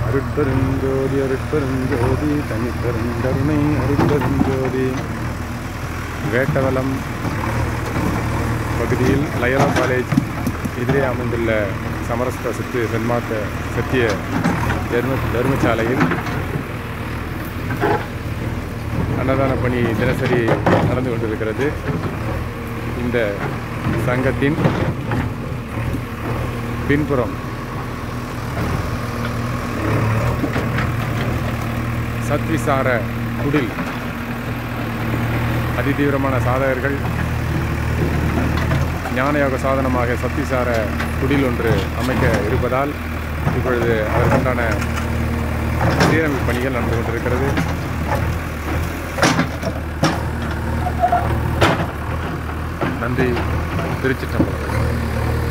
அருட்பெருஞ்சோதி அருட்பெருஞ்சோதி தனிப்பெருங்கருணை அருட்பெருஞ்சோதி வேட்டவலம் பகுதியில் லயோலா காலேஜ் எதிரே அமைந்துள்ள சமரஸ்த சத்து சன்மார்க்க சத்திய தர்ம தர்மசாலையில் அன்னதான பணி தினசரி நடந்து கொண்டிருக்கிறது இந்த சங்கத்தின் பின்புறம் சத்விசார குடில் அதிதீவிரமான சாதகர்கள் ஞானயோக சாதனமாக சத்திசார குடில் ஒன்று அமைக்க இருப்பதால் இப்பொழுது அதற்குண்டான சீரமைப்பு பணிகள் நடந்து கொண்டிருக்கிறது நன்றி திருச்சிற்றம்பலம்